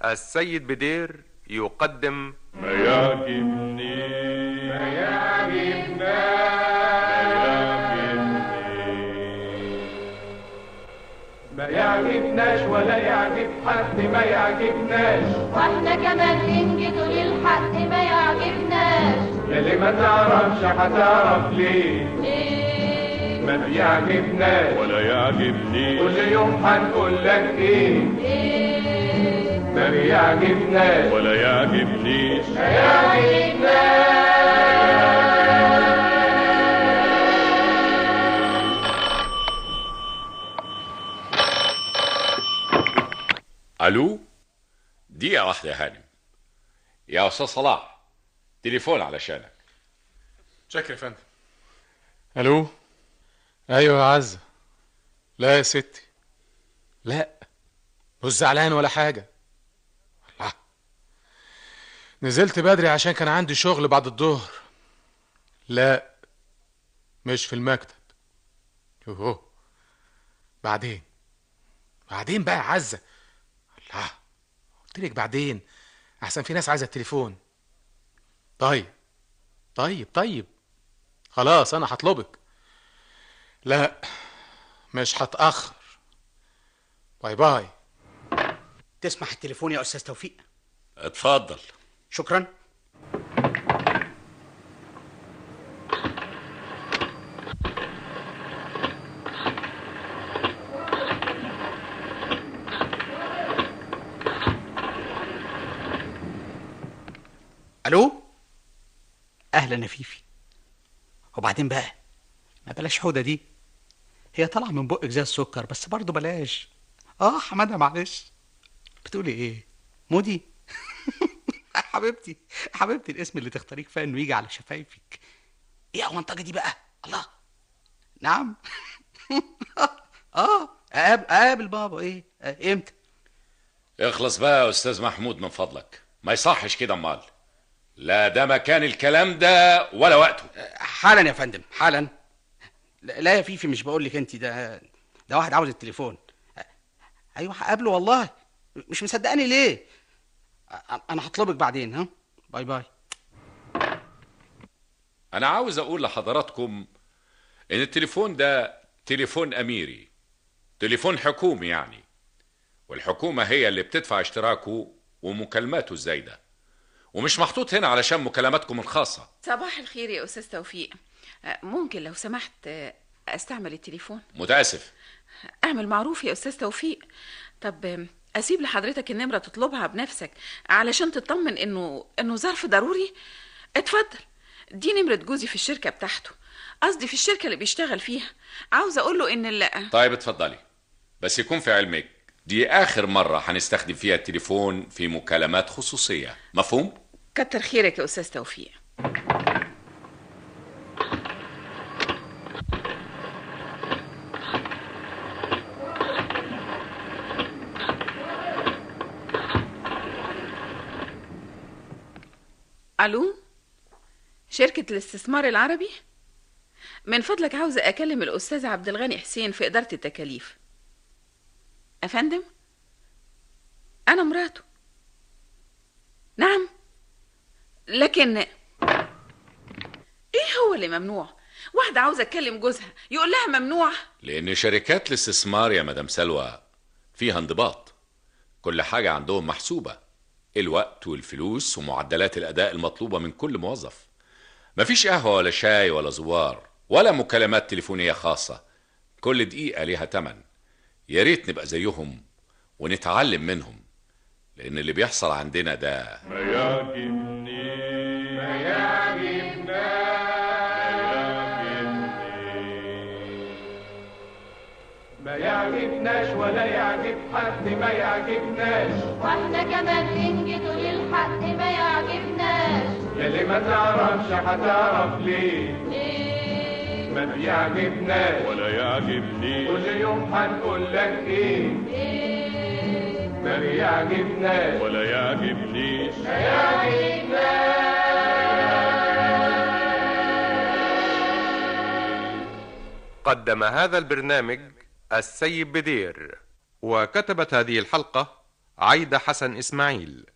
السيد بدير يقدم ما يعجبني ما يعجبنا ما يعجبناش ولا يعجب حد ما يعجبناش واحنا كمان ننجد للحق ما يعجبناش يلي ما تعرفش هتعرف ليه ليه ما بيعجبناش ولا يعجبني كل يوم هنقول لك ايه ليه ما بيعجبناش ولا يعجبنيش ما يعجبناش الو دقيقة واحدة يا هانم يا أستاذ صلاح تليفون علشانك شكرا يا فندم الو ايوه يا عزه لا يا ستي لا مش زعلان ولا حاجه الله نزلت بدري عشان كان عندي شغل بعد الظهر لا مش في المكتب اوه بعدين بعدين بقى يا عزه الله قلت لك بعدين احسن في ناس عايزه التليفون طيب طيب طيب خلاص انا هطلبك لا مش هتاخر باي باي تسمح التليفون يا استاذ توفيق اتفضل شكرا الو اهلا يا فيفي وبعدين بقى ما بلاش حوده دي هي طالعه من بقك زي السكر بس برضه بلاش اه حماده معلش بتقولي ايه مودي حبيبتي حبيبتي الاسم اللي تختاريه كفايه انه يجي على شفايفك ايه المنطقه دي بقى الله نعم اه اقابل اقابل بابا ايه آه، امتى اخلص بقى يا أستاذ محمود من فضلك ما يصحش كده امال لا ده مكان الكلام ده ولا وقته حالا يا فندم حالا لا لا يا فيفي مش بقول لك انت ده ده واحد عاوز التليفون ايوه هقابله والله مش مصدقاني ليه أ- انا هطلبك بعدين ها باي باي أنا عاوز أقول لحضراتكم إن التليفون ده تليفون أميري تليفون حكومي يعني والحكومة هي اللي بتدفع اشتراكه ومكالماته الزايدة ومش محطوط هنا علشان مكالماتكم الخاصة صباح الخير يا استاذ توفيق آه، ممكن لو سمحت آه، استعمل التليفون متأسف اعمل معروف يا استاذ توفيق طب آم، اسيب لحضرتك النمره تطلبها بنفسك علشان تطمن انه انه ظرف ضروري اتفضل دي نمره جوزي في الشركه بتاعته قصدي في الشركه اللي بيشتغل فيها عاوز اقول له ان ال- طيب اتفضلي بس يكون في علمك دي آخر مرة هنستخدم فيها التليفون في مكالمات خصوصية مفهوم؟ كتر خيرك يا استاذ توفيق الو شركة الاستثمار العربي من فضلك عاوزة أكلم الأستاذ عبد الغني حسين في إدارة التكاليف أفندم أنا مراته نعم لكن ايه هو اللي ممنوع واحدة عاوزة تكلم جوزها يقول لها ممنوع لأن شركات الاستثمار يا مدام سلوى فيها انضباط كل حاجة عندهم محسوبة الوقت والفلوس ومعدلات الأداء المطلوبة من كل موظف مفيش قهوة ولا شاي ولا زوار ولا مكالمات تليفونية خاصة كل دقيقة ليها تمن يا ريت نبقى زيهم ونتعلم منهم لأن اللي بيحصل عندنا ده ما يعجبني ما يعجبنا ما يعجبناش ولا يعجب حد ما يعجبناش واحنا كمان ننجد للحق ما يعجبناش يلي ما تعرفش هتعرف ليه ليه ما بيعجبناش ولا يعجبني كل يوم هنقول لك ايه ليه ما بيعجبناش ولا يعجبنيش قدم هذا البرنامج السيد بدير وكتبت هذه الحلقة عايدة حسن إسماعيل